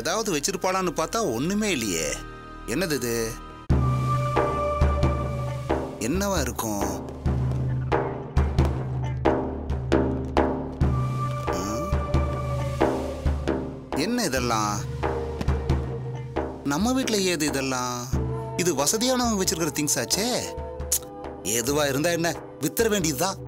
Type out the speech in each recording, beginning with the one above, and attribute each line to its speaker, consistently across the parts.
Speaker 1: ஏதாவது வச்சிருப்பாளான்னு பார்த்தா ஒண்ணுமே இல்லையே என்னது இது என்னவா இருக்கும் ம்? என்ன இதெல்லாம் நம்ம வீட்ல ஏது இதெல்லாம் இது வசதியானவங்க வச்சிருக்கிற திங்ஸ் ஆச்சே எதுவா இருந்தா என்ன வித்தர வேண்டியதுதான்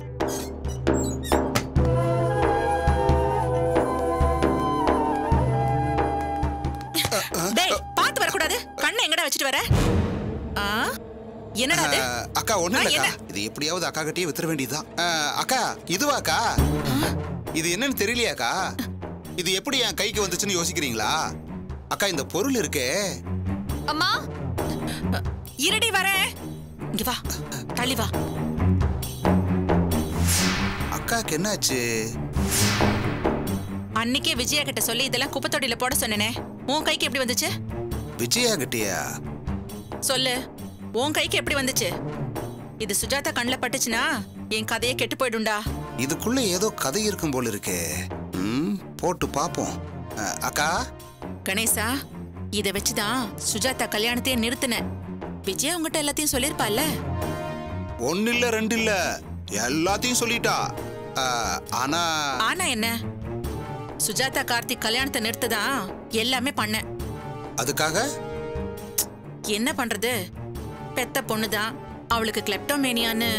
Speaker 2: டேய் பாத்து வரக்கூடாது கண்ணை எங்கடா வச்சுட்டு வர ஆ என்னடா அது
Speaker 1: அஹ், அக்கா ஒண்ணு
Speaker 2: ஆ,
Speaker 1: இல்லக்கா
Speaker 2: என்ன?
Speaker 1: இது எப்படியாவது அக்கா கிட்டயே வித்தர வேண்டியதுதான் அஹ், அக்கா இதுவாக்கா இது என்னன்னு தெரியலையாக்கா இது எப்படி என் கைக்கு வந்துச்சுன்னு யோசிக்கிறீங்களா அக்கா இந்த பொருள் இருக்கே
Speaker 3: அம்மா
Speaker 2: இருடி வரேன் இங்க வா தள்ளி வா
Speaker 1: அக்காக்கு என்னாச்சு
Speaker 2: அன்னைக்கே விஜயா கிட்ட சொல்லி இதெல்லாம் குப்பை தொட்டியில போட சொன்னேனே உன் கைக்கு எப்படி வந்துச்சு
Speaker 1: விஜயா கிட்டயா
Speaker 2: சொல்லு உன் கைக்கு எப்படி வந்துச்சு இது சுஜாதா கண்ணில் பட்டுச்சுன்னா என் கதையே கெட்டு போயிடும்டா
Speaker 1: இதுக்குள்ள ஏதோ கதை இருக்கும் போல இருக்கே ம் போட்டு பாப்போம் அஹ், அக்கா
Speaker 2: கணேசா இதை வச்சுதான் சுஜாதா கல்யாணத்தையே நிறுத்தினேன் விஜயா உங்ககிட்ட எல்லாத்தையும் சொல்லிருப்பால
Speaker 1: ஒன்னு இல்ல ரெண்டு இல்ல எல்லாத்தையும் சொல்லிட்டா அஹ், ஆனா
Speaker 2: ஆனா என்ன சுஜாதா கார்த்திக் கல்யாணத்தை நிறுத்ததான் எல்லாமே பண்ணேன்
Speaker 1: அதுக்காக
Speaker 2: என்ன பண்றது பெத்த பொண்ணுதான் அவளுக்கு கிளெப்டோமேனியான்னு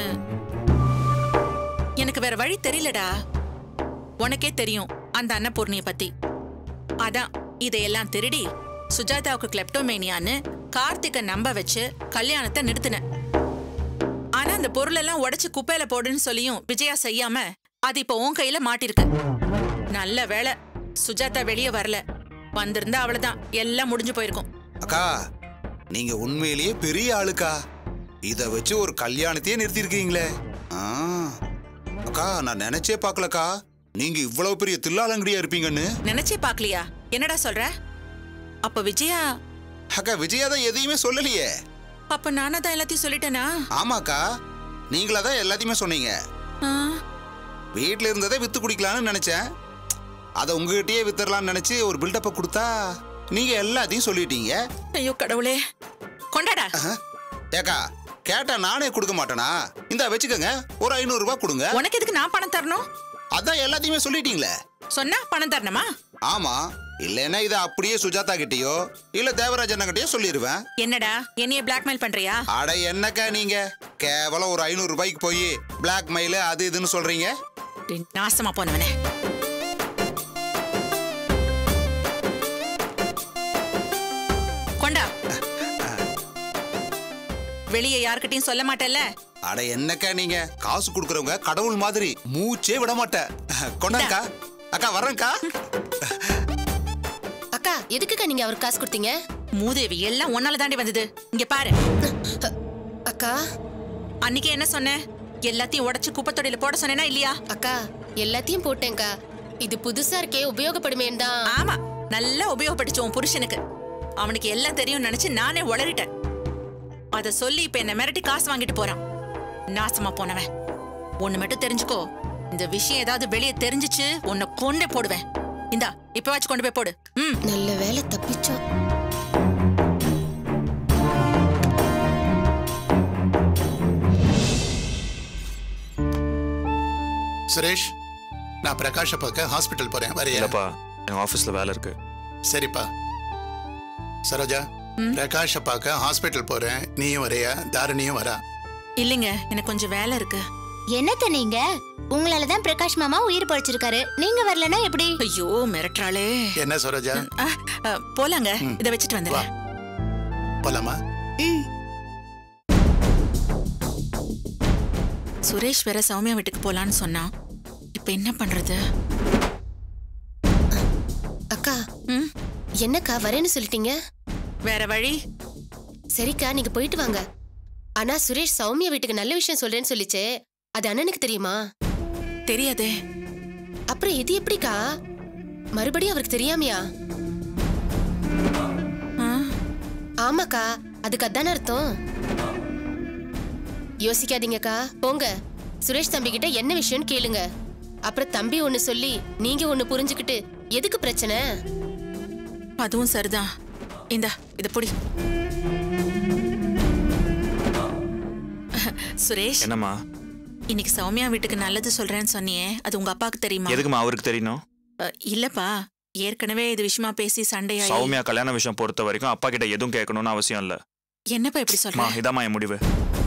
Speaker 2: எனக்கு வேற வழி தெரியலடா உனக்கே தெரியும் அந்த அன்னபூர்ணிய பத்தி அதான் இதையெல்லாம் திருடி சுஜாதாவுக்கு கிளெப்டோமேனியான்னு கார்த்திகை நம்ப வச்சு கல்யாணத்தை நிறுத்தினேன் ஆனா அந்த பொருளெல்லாம் உடைச்சு குப்பையில போடுன்னு சொல்லியும் விஜயா செய்யாம அது இப்போ உன் கையில மாட்டிருக்கு நல்ல வேளை சுஜாதா வெளியே வரல வந்திருந்தா அவ்வளவுதான் எல்லாம் முடிஞ்சு போயிருக்கும்
Speaker 1: அக்கா நீங்க உண்மையிலேயே பெரிய ஆளுக்கா இத வச்சு ஒரு கல்யாணத்தையே நிறுத்திருக்கீங்களே ஆ. அக்கா நான் நினைச்சே பார்க்கலக்கா நீங்க இவ்வளவு பெரிய தில்லாலங்கடியா இருப்பீங்கன்னு
Speaker 2: நினைச்சே பாக்கலையா என்னடா சொல்ற அப்ப விஜயா
Speaker 1: அக்கா விஜயா தான் எதையுமே சொல்லலையே
Speaker 2: அப்ப நானா தான் எல்லாத்தையும் சொல்லிட்டேனா
Speaker 1: ஆமாக்கா நீங்களா தான் எல்லாத்தையுமே சொன்னீங்க
Speaker 2: ஆ,
Speaker 1: வீட்ல இருந்ததை வித்து குடிக்கலாம்னு நினைச்சேன் அதை உங்ககிட்டயே வித்தரலாம்னு நினைச்சு ஒரு பில்டப்பை கொடுத்தா நீங்க எல்லாத்தையும் சொல்லிட்டீங்க
Speaker 2: ஐயோ கடவுளே கொண்டாடா
Speaker 1: அஹ். ஏக்கா கேட்டா நானே கொடுக்க மாட்டேனா இந்த வச்சுக்கோங்க ஒரு ஐநூறு ரூபாய் கொடுங்க
Speaker 2: உனக்கு எதுக்கு நான் பணம் தரணும்
Speaker 1: அதான் எல்லாத்தையுமே சொல்லிட்டீங்களே
Speaker 2: சொன்னா பணம் தரணுமா
Speaker 1: ஆமா இல்லைன்னா இதை அப்படியே சுஜாதா கிட்டயோ இல்ல தேவராஜ் அண்ணா கிட்டயோ சொல்லிடுவேன்
Speaker 2: என்னடா என்னைய பிளாக்மெயில் பண்றியா
Speaker 1: அட என்னக்கா நீங்க கேவலம் ஒரு ஐநூறு ரூபாய்க்கு போய் பிளாக் மெயில் அது இதுன்னு சொல்றீங்க
Speaker 2: டேய், நாசமா போனவனே கொண்டா வெளியே யார்கிட்டயும் சொல்ல மாட்டேல்ல
Speaker 1: அட என்னக்கா நீங்க காசு கொடுக்கறவங்க கடவுள் மாதிரி மூச்சே விட மாட்டேன் கொண்டாக்கா அக்கா வர்றேன்க்கா
Speaker 3: அக்கா எதுக்குக்கா நீங்க அவருக்கு காசு கொடுத்தீங்க
Speaker 2: மூதேவி எல்லாம் ஒன்னால தாண்டி வந்தது இங்க பாரு
Speaker 3: அக்கா
Speaker 2: அன்னைக்கு என்ன சொன்ன எல்லாத்தையும் உடைச்சு குப்பை தொட்டியில போட சொன்னேனா இல்லையா
Speaker 3: அக்கா எல்லாத்தையும் போட்டேன்க்கா இது புதுசா இருக்கே உபயோகப்படுமேன் தான்
Speaker 2: ஆமா நல்லா உபயோகப்படுச்சு உன் புருஷனுக்கு அவனுக்கு எல்லாம் தெரியும் நினைச்சு நானே உளறிட்டேன் அத சொல்லி இப்ப என்ன மிரட்டி காசு வாங்கிட்டு போறான் நாசமா போனவன் ஒண்ணு மட்டும் தெரிஞ்சுக்கோ இந்த விஷயம் ஏதாவது வெளியே தெரிஞ்சுச்சு உன்னை கொண்டே போடுவேன் இந்தா இப்ப வச்சு கொண்டு போய் போடு ம்
Speaker 3: நல்ல வேலை தப்பிச்சோம்
Speaker 4: சுரேஷ் நான் பிரகாஷை பார்க்க ஹாஸ்பிட்டல் போறேன் வரையா
Speaker 5: இல்லப்பா என் ஆஃபீஸில் வேலை இருக்கு
Speaker 4: சரிப்பா சரோஜா பிரகாஷை பார்க்க ஹாஸ்பிட்டல் போறேன் நீயும் வரையா தாரணியும் வரா
Speaker 2: இல்லைங்க எனக்கு கொஞ்சம் வேலை இருக்கு
Speaker 6: என்னத்த நீங்க உங்களால தான் பிரகாஷ் மாமா உயிர் பழிச்சிருக்காரு நீங்க வரலனா எப்படி
Speaker 2: ஐயோ மிரட்டுறாளே
Speaker 4: என்ன சரோஜா
Speaker 2: ஆ, ஆ, போலாங்க இத வச்சுட்டு
Speaker 4: வா
Speaker 2: வந்துடுறேன்
Speaker 4: போலாமா
Speaker 2: சுரேஷ் வேற சௌமியா வீட்டுக்கு போலான்னு சொன்னான் இப்ப என்ன பண்றது
Speaker 3: அக்கா
Speaker 2: ம்
Speaker 3: என்னக்கா வரேன்னு சொல்லிட்டீங்க
Speaker 2: வேற வழி
Speaker 3: சரிக்கா நீங்க போயிட்டு வாங்க ஆனா சுரேஷ் சௌமியா வீட்டுக்கு நல்ல விஷயம் சொல்றேன்னு சொல்லிச்சே அது அண்ணனுக்கு தெரியுமா
Speaker 2: தெரியாதே
Speaker 3: அப்புறம் இது எப்படிக்கா மறுபடியும் அவருக்கு தெரியாமையா
Speaker 2: ஆ,
Speaker 3: ஆமாக்கா அதுக்கு அதான அர்த்தம் யோசிக்காதீங்கக்கா போங்க சுரேஷ் தம்பி கிட்ட என்ன விஷயம்னு கேளுங்க அப்புறம் தம்பி ஒன்னு சொல்லி நீங்க ஒன்னு புரிஞ்சுக்கிட்டு எதுக்கு பிரச்சனை
Speaker 2: அதுவும் சரிதான் இந்தா இத புடி சுரேஷ்
Speaker 5: என்னம்மா
Speaker 2: இன்னைக்கு சௌமியா வீட்டுக்கு நல்லது சொல்றேன்னு சொன்னியே அது உங்க அப்பாவுக்கு தெரியுமா
Speaker 5: எதுக்குமா அவருக்கு தெரியணும்
Speaker 2: அ, இல்லப்பா ஏற்கனவே இது விஷயமா பேசி சண்டையாயி
Speaker 5: சௌமியா கல்யாண விஷயம் பொறுத்த வரைக்கும் அப்பா கிட்ட எதுவும் கேட்கணும்னு அவசியம் இல்ல
Speaker 2: என்னப்பா இப்படி
Speaker 5: மா
Speaker 2: சொல்ற
Speaker 5: இதாம்மா என் முடிவு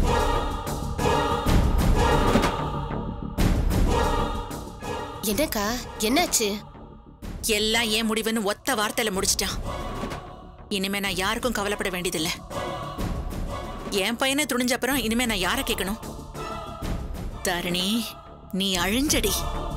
Speaker 3: என்னக்கா என்னாச்சு
Speaker 2: எல்லாம் ஏன் முடிவுன்னு ஒத்த வார்த்தையில முடிச்சிட்டான் இனிமே நான் யாருக்கும் கவலைப்பட வேண்டியதில்ல என் பையனை துணிஞ்ச அப்புறம் இனிமே நான் யாரை கேட்கணும் தரணி நீ அழிஞ்சடி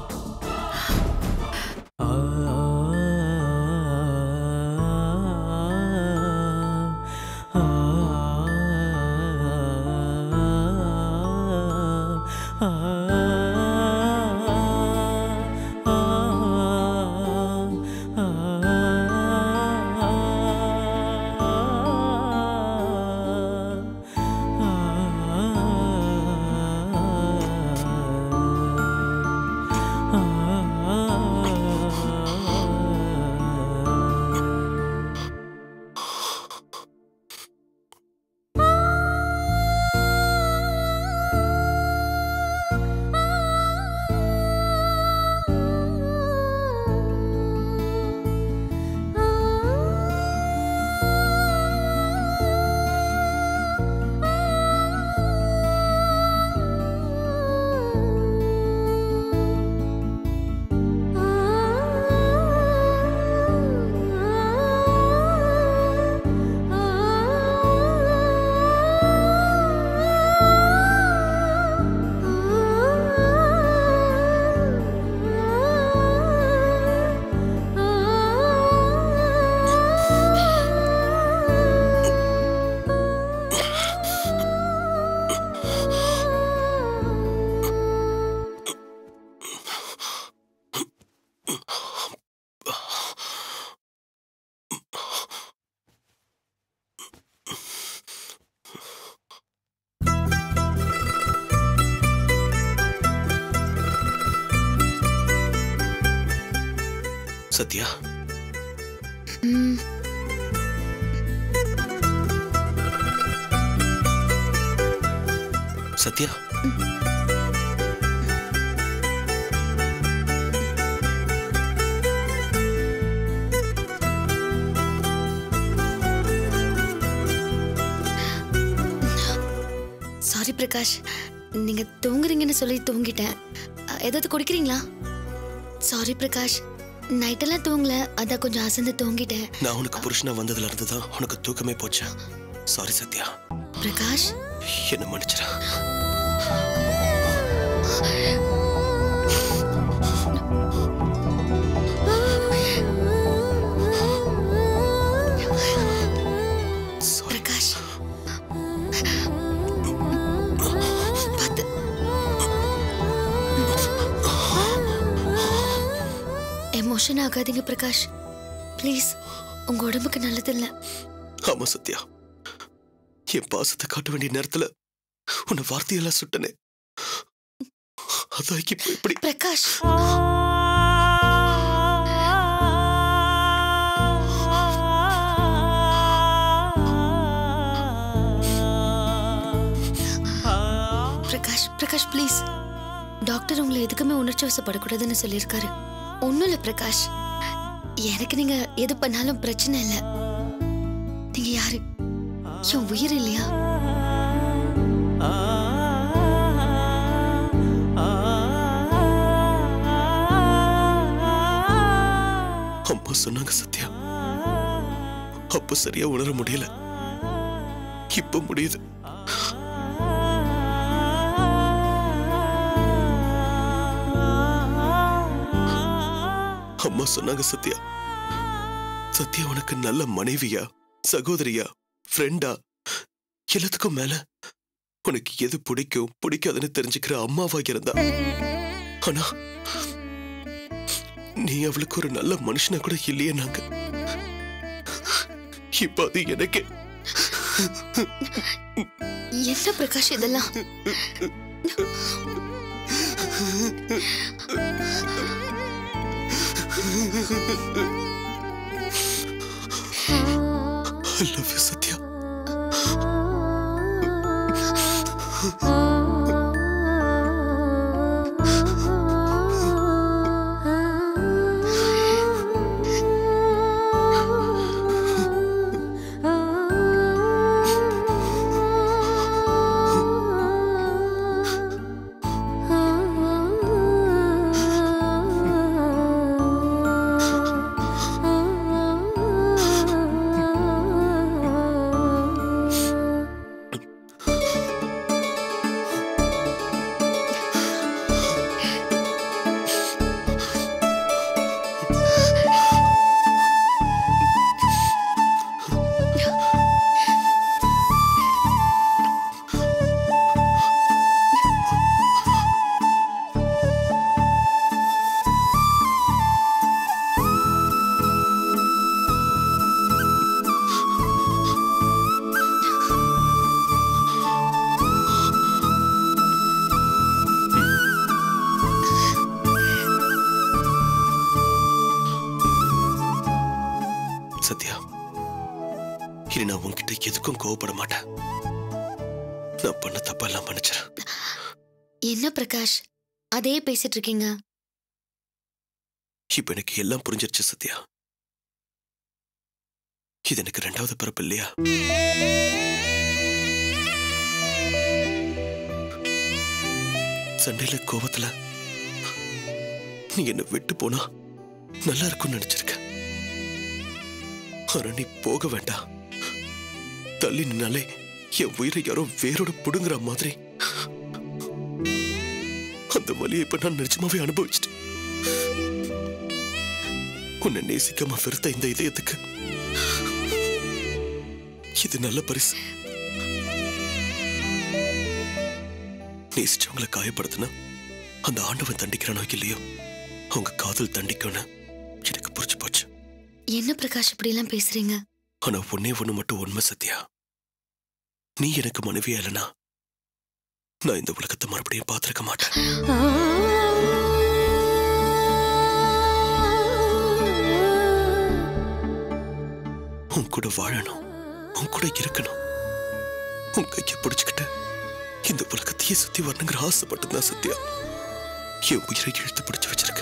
Speaker 7: சத்யா
Speaker 6: ம்,
Speaker 7: சத்யா
Speaker 8: சாரி பிரகாஷ் நீங்க தூங்குறீங்கன்னு சொல்லி தூங்கிட்டேன் அ, ஏதாவது குடிக்கிறீங்களா சாரி பிரகாஷ் நைட்டெல்லாம் தூங்கல அதான் கொஞ்சம் அசந்து தூங்கிட்டேன்
Speaker 7: நான் உனக்கு புருஷனா வந்ததுல இருந்து தான் உனக்கு தூக்கமே போச்சு சாரி சத்யா
Speaker 8: பிரகாஷ்
Speaker 7: என்ன மன்னிச்சிடா சாரி
Speaker 8: பிரகாஷ் பார்த்து எமோஷன் ஆகாதீங்க பிரகாஷ் ப்ளீஸ் உங்க உடம்புக்கு நல்லது இல்ல
Speaker 7: ஆமா சத்யா என் பாசத்தை காட்ட வேண்டிய நேரத்துல உன்னை வார்த்தையெல்லாம் சுட்டனே அதான் இப்ப இப்படி
Speaker 8: பிரகாஷ் பிரகாஷ் பிரகாஷ் ப்ளீஸ் டாக்டர் உங்களை எதுக்குமே உணர்ச்சி வசப்படக்கூடாதுன்னு சொல்லியிருக்காரு ஒன்றும் இல்லை பிரகாஷ் எனக்கு நீங்க எது பண்ணாலும் பிரச்சனை இல்லை நீங்க யாரு என் உயிர் இல்லையா
Speaker 7: அம்மா சொன்னாங்க சத்யா அப்ப சரியா உணர முடியல இப்ப முடியுது அம்மா சொன்னாங்க சத்யா சத்யா உனக்கு நல்ல மனைவியா சகோதரியா ஃப்ரெண்டா எல்லாத்துக்கும் மேல உனக்கு எது பிடிக்கும் பிடிக்காதுன்னு தெரிஞ்சுக்கிற அம்மாவா இருந்தா ஆனா நீ அவளுக்கு ஒரு நல்ல மனுஷனா கூட இல்லையே நாங்க இப்ப அது எனக்கு
Speaker 8: என்ன பிரகாஷ் இதெல்லாம்
Speaker 7: I love you Sathya Sathya இனி நான் உன்கிட்ட எதுக்கும் கோவப்பட மாட்டேன் நான் பண்ண தப்பெல்லாம் மன்னிச்சிடறேன்
Speaker 8: என்ன பிரகாஷ் அதே பேசிட்டு இருக்கீங்க
Speaker 7: இப்ப எனக்கு எல்லாம் புரிஞ்சிருச்சு சத்யா இது எனக்கு ரெண்டாவது பிறப்பு இல்லையா சண்டையில கோவத்துல நீ என்ன விட்டு போனா நல்லா இருக்கும்னு நினைச்சிருக்க ஆனா நீ போக வேண்டாம் தள்ளி நின்னாலே என் உயிரை யாரோ வேரோட புடுங்குற மாதிரி அந்த வலியை இப்ப நான் நிஜமாவே அனுபவிச்சிட்டேன் உன்னை நேசிக்காம வெறுத்த இந்த இதயத்துக்கு இது நல்ல பரிசு நேசிச்சவங்களை காயப்படுத்தினா அந்த ஆண்டவன் தண்டிக்கிறானோ இல்லையோ அவங்க காதல் தண்டிக்கும்னு எனக்கு புரிஞ்சு போச்சு
Speaker 8: என்ன பிரகாஷ் இப்படி எல்லாம் பேசுறீங்க
Speaker 7: ஆனா ஒன்னே ஒண்ணு மட்டும் உண்மை சத்யா நீ எனக்கு மனைவியா இல்லைனா நான் இந்த உலகத்தை மறுபடியும் பார்த்திருக்க மாட்டேன் உன் கூட வாழணும் உன் கூட இருக்கணும் உன் கையை பிடிச்சுக்கிட்டு இந்த உலகத்தையே சுத்தி வரணுங்கிற ஆசைப்பட்டுதான் சத்யா என் உயிரை இழுத்து பிடிச்சு வச்சிருக்க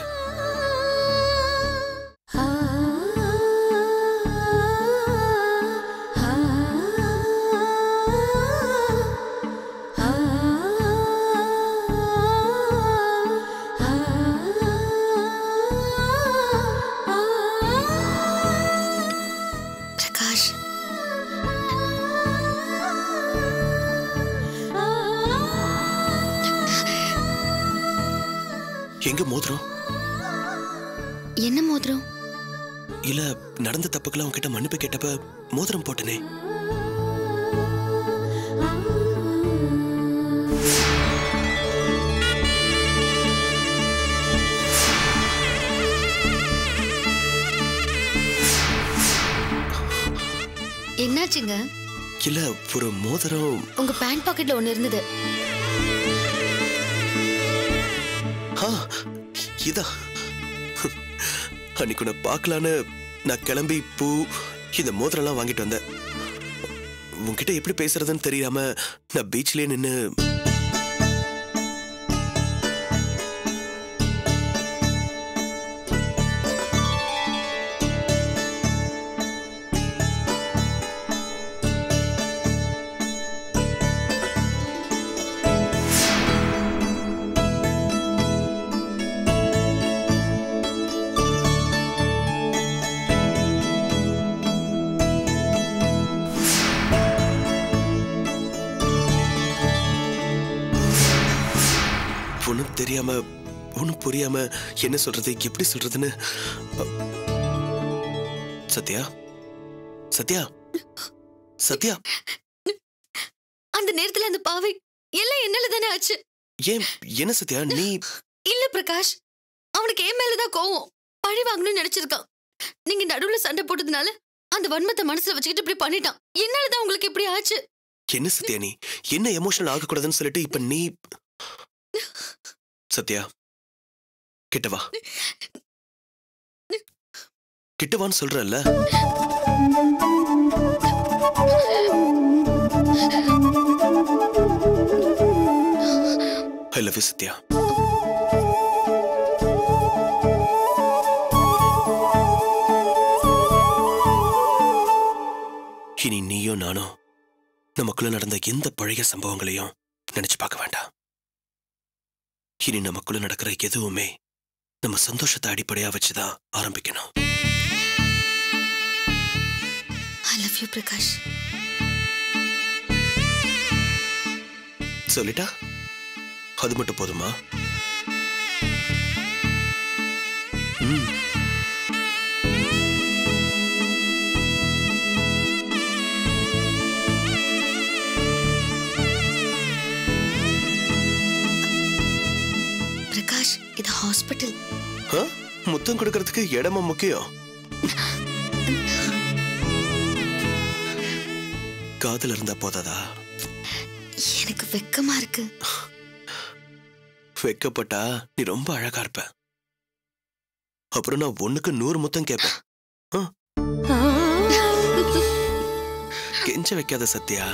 Speaker 8: பிரகாஷ்
Speaker 7: எங்க மோதிரம்
Speaker 8: என்ன மோதிரம்
Speaker 7: இல்ல நடந்த தப்புக்கெல்லாம் உன்கிட்ட மன்னிப்பு கேட்டப்ப மோதிரம் போட்டனே
Speaker 8: என்னாச்சுங்க
Speaker 7: இல்ல ஒரு மோதிரம்
Speaker 8: உங்க பேண்ட் பாக்கெட்ல ஒண்ணு இருந்தது
Speaker 7: ஆ, இதா அன்னைக்கு உன்னை பார்க்கலான்னு நான் கிளம்பி பூ இந்த மோதிரம்லாம் வாங்கிட்டு வந்தேன் உன்கிட்ட எப்படி பேசுறதுன்னு தெரியாம நான் பீச்லயே நின்னு ஒன்றும் தெரியாம ஒன்றும் புரியாம என்ன சொல்றது எப்படி சொல்றதுன்னு அ, சத்யா சத்யா சத்யா
Speaker 8: அந்த நேரத்துல அந்த பாவை எல்லாம் என்னால தானே ஆச்சு
Speaker 7: ஏன் என்ன சத்யா நீ
Speaker 8: இல்ல பிரகாஷ் அவனுக்கு என் மேலதான் கோவம் பழி வாங்கணும்னு நினைச்சிருக்கான் நீங்க நடுவுல சண்டை போட்டதுனால அந்த வன்மத்தை மனசுல வச்சுக்கிட்டு இப்படி பண்ணிட்டான் என்னாலதான் உங்களுக்கு இப்படி ஆச்சு
Speaker 7: என்ன சத்யா நீ என்ன எமோஷனல் ஆகக்கூடாதுன்னு சொல்லிட்டு இப்ப நீ சத்யா கிட்ட வா கிட்ட வான்னு சொல்றல்ல லவ் யூ சத்யா இனி நீயும் நானும் நமக்குள்ள நடந்த எந்த பழைய சம்பவங்களையும் நினைச்சு பார்க்க வேண்டாம் இனி நமக்குள்ள நடக்கிற எதுவுமே நம்ம சந்தோஷத்தை அடிப்படையா வச்சுதான் ஆரம்பிக்கணும்
Speaker 8: ஐ லவ் யூ பிரகாஷ்
Speaker 7: சொல்லிட்டா அது மட்டும் போதுமா ம்
Speaker 8: பிரகாஷ் இது ஹாஸ்பிட்டல்
Speaker 7: ஆ? முத்தம் கொடுக்கறதுக்கு இடமா முக்கியம் காதல் இருந்தா போதாதா
Speaker 8: எனக்கு வெக்கமா இருக்கு
Speaker 7: வெக்கப்பட்டா நீ ரொம்ப அழகா இருப்ப அப்புறம் நான் ஒண்ணுக்கு நூறு முத்தம் கேட்பேன் ஆ? கெஞ்ச வைக்காத சத்யா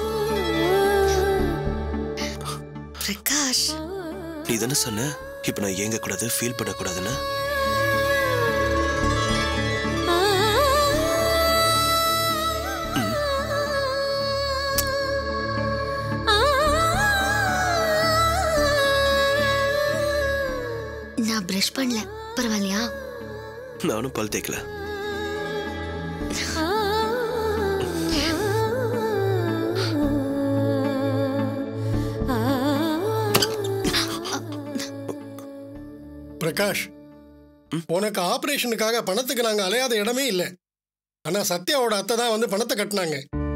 Speaker 8: பிரகாஷ்
Speaker 7: நீ தானே சொன்ன இப்ப நான் ஏங்க கூடாது ஃபீல் பண்ணக்கூடாதுன்னு
Speaker 8: நான் பிரஷ் பண்ணல பரவாயில்லையா
Speaker 7: நானும் பல் தேய்க்கல
Speaker 9: பிரகாஷ் உனக்கு ஆபரேஷனுக்காக பணத்துக்கு நாங்க அலையாத இடமே இல்லை ஆனா சத்யாவோட அத்தை தான் வந்து பணத்தை கட்டினாங்க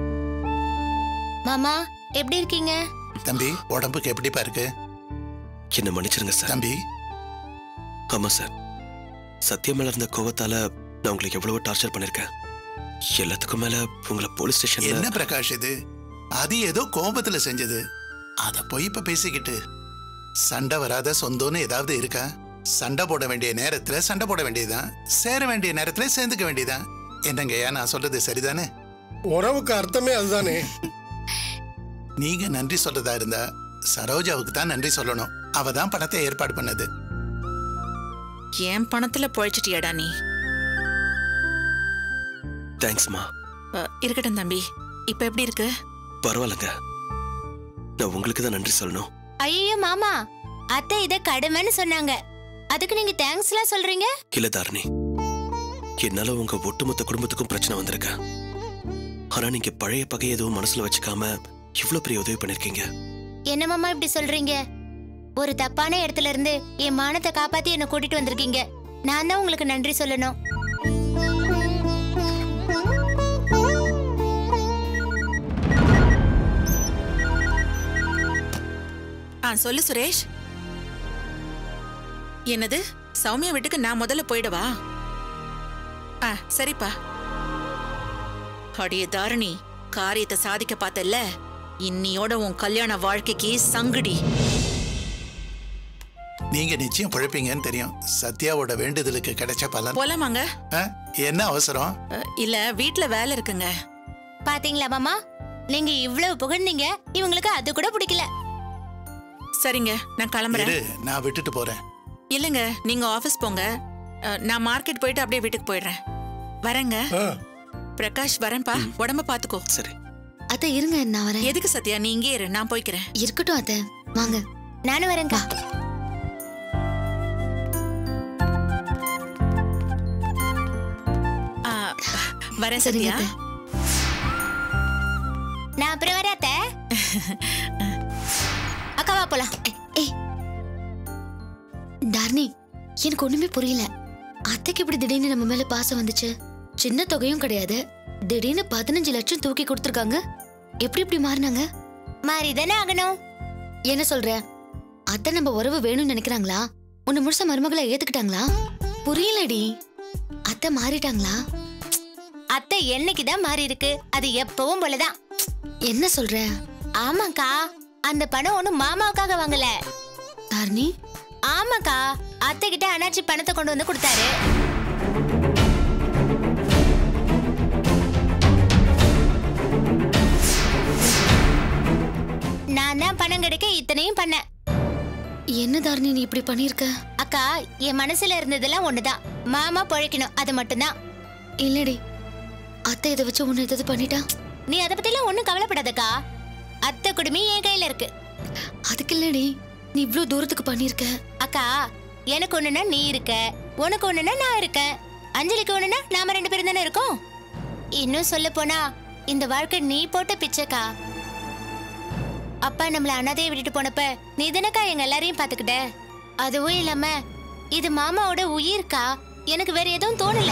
Speaker 6: மாமா எப்படி இருக்கீங்க
Speaker 4: தம்பி உடம்புக்கு எப்படிப்பா இருக்கு
Speaker 7: என்ன மன்னிச்சிருங்க சார்
Speaker 4: தம்பி
Speaker 7: ஆமா சார் சத்யா மேல இருந்த கோவத்தால நான் உங்களுக்கு எவ்வளவோ டார்ச்சர் பண்ணிருக்கேன் எல்லாத்துக்கும் மேல உங்களை போலீஸ்
Speaker 4: என்ன
Speaker 7: ஸ்டேஷன்ல
Speaker 4: பிரகாஷ் இது அது ஏதோ கோபத்துல செஞ்சது அத போய் இப்ப பேசிக்கிட்டு சண்டை வராத சொந்தம்னு ஏதாவது இருக்கா சண்டை போட வேண்டிய நேரத்துல சண்டை போட வேண்டியதுதான் சேர வேண்டிய நேரத்துல சேர்ந்துக்க வேண்டியதுதான் என்னங்கய்யா நான் சொல்றது சரிதானே
Speaker 9: உறவுக்கு அர்த்தமே அதுதானே
Speaker 4: நீங்க நன்றி சொல்றதா இருந்தா சரோஜாவுக்கு தான் நன்றி சொல்லணும் அவ தான் பணத்தை ஏற்பாடு பண்ணது
Speaker 2: என் பணத்துல பொழைச்சிட்டியாடா நீ
Speaker 7: தேங்க்ஸ்மா
Speaker 2: அ, இருக்கட்டும் தம்பி இப்ப எப்படி இருக்கு
Speaker 7: பரவாயில்லைங்க நான் உங்களுக்கு தான் நன்றி சொல்லணும்
Speaker 6: ஐயோ மாமா அத்தை இத கடமைன்னு சொன்னாங்க அதுக்கு நீங்க தேங்க்ஸ்லாம் சொல்றீங்க
Speaker 7: இல்ல தாரணி என்னால உங்க ஒட்டுமொத்த குடும்பத்துக்கும் பிரச்சனை வந்திருக்க ஆனா நீங்க பழைய பகை எதுவும் மனசுல வச்சுக்காம இவ்ளோ பெரிய உதவி பண்ணிருக்கீங்க
Speaker 6: என்ன மாமா இப்படி சொல்றீங்க ஒரு தப்பான இடத்துல இருந்து என் மானத்தை காப்பாத்தி என்ன கூட்டிட்டு வந்திருக்கீங்க நான் தான் உங்களுக்கு நன்றி சொல்லணும்
Speaker 2: ஆ சொல்லு சுரேஷ் என்னது சௌமியா வீட்டுக்கு நான் முதல்ல போயிடவா ஆ சரிப்பா அடியே தாரணி காரியத்தை சாதிக்க பார்த்தல்ல இன்னியோட உன் கல்யாண வாழ்க்கைக்கு சங்குடி
Speaker 4: நீங்க நிச்சயம் பழப்பீங்கன்னு தெரியும் சத்யாவோட வேண்டுதலுக்கு கிடைச்ச பலன்
Speaker 2: போலாமாங்க
Speaker 4: ஆ? என்ன அவசரம்
Speaker 2: அ, இல்ல வீட்ல வேலை இருக்குங்க
Speaker 6: பாத்தீங்களா மாமா நீங்க இவ்வளவு புகழ்ந்தீங்க இவங்களுக்கு அது கூட பிடிக்கல
Speaker 2: சரிங்க நான் கிளம்புறேன்
Speaker 4: இரு நான் விட்டுட்டு போறேன்
Speaker 2: இல்லைங்க நீங்க ஆபீஸ் போங்க அ, நான் மார்க்கெட் போயிட்டு அப்படியே வீட்டுக்கு போயிடுறேன் வரேங்க
Speaker 9: ஆ,
Speaker 2: பிரகாஷ் வரேன்ப்பா உடம்ப பாத்துக்கோ
Speaker 7: சரி
Speaker 8: அத்தை இருங்க நான் வரேன்
Speaker 2: எதுக்கு சத்யா நீ இங்கே இரு நான் போய்க்கிறேன்
Speaker 8: இருக்கட்டும் அத்தை வாங்க
Speaker 6: நானும் வரேன்க்கா
Speaker 2: ஆ, வரேன்
Speaker 8: சரிங்க
Speaker 2: சத்யா
Speaker 8: அத்தை
Speaker 6: நான் அப்புறம் வரேன் அத்தை அக்கா வா போலாம்
Speaker 8: ஏய் டார்னி எனக்கு ஒண்ணுமே புரியல அத்தைக்கு இப்படி திடீர்னு நம்ம மேல பாசம் வந்துச்சு சின்ன தொகையும் கிடையாது திடீர்னு பதினஞ்சு லட்சம் தூக்கி கொடுத்துருக்காங்க எப்படி இப்படி மாறினாங்க
Speaker 6: மாறி தானே ஆகணும்
Speaker 8: என்ன சொல்ற அத்தை நம்ம உறவு வேணும்னு நினைக்கிறாங்களா உன்னை முழுசா மருமகளை ஏத்துக்கிட்டாங்களா புரியலடி அத்தை மாறிட்டாங்களா
Speaker 6: அத்தை என்னைக்குதான் மாறி இருக்கு அது எப்பவும் போலதான்
Speaker 8: என்ன சொல்ற
Speaker 6: ஆமாக்கா அந்த பணம் ஒண்ணும் மாமாவுக்காக வாங்கல
Speaker 8: தார்னி
Speaker 6: ஆமாக்கா அத்தை கிட்ட அண்ணாச்சி பணத்தை கொண்டு வந்து கொடுத்தாரு நான் தான் பணம் கிடைக்க இத்தனையும் பண்ணேன்
Speaker 8: என்ன தாரணி நீ இப்படி பண்ணிருக்க
Speaker 6: அக்கா என் மனசுல இருந்ததெல்லாம் ஒண்ணுதான் மாமா பொழைக்கணும் அது மட்டும்தான்
Speaker 8: இல்லடி அத்தை இதை வச்சு உன்னை எதாவது பண்ணிட்டா
Speaker 6: நீ அதை பத்திலாம் ஒண்ணும் கவலைப்படாதக்கா அத்தை குடுமி என் கையில இருக்கு
Speaker 8: அதுக்கு இல்லடி நீ இவ்ளோ தூரத்துக்கு பண்ணிருக்க
Speaker 6: அக்கா எனக்கு ஒண்ணுனா நீ இருக்க உனக்கு ஒண்ணுனா நான் இருக்கேன் அஞ்சலிக்கு ஒண்ணுனா நாம ரெண்டு பேரும் தானே இருக்கோம் இன்னும் சொல்ல போனா இந்த வாழ்க்கை நீ போட்ட பிச்சைக்கா அப்பா நம்மள அனாதையை விட்டுட்டு போனப்ப நீ தானக்கா எங்க எல்லாரையும் பாத்துக்கிட்ட அதுவும் இல்லாம இது மாமாவோட உயிர்க்கா எனக்கு வேற எதுவும் தோணல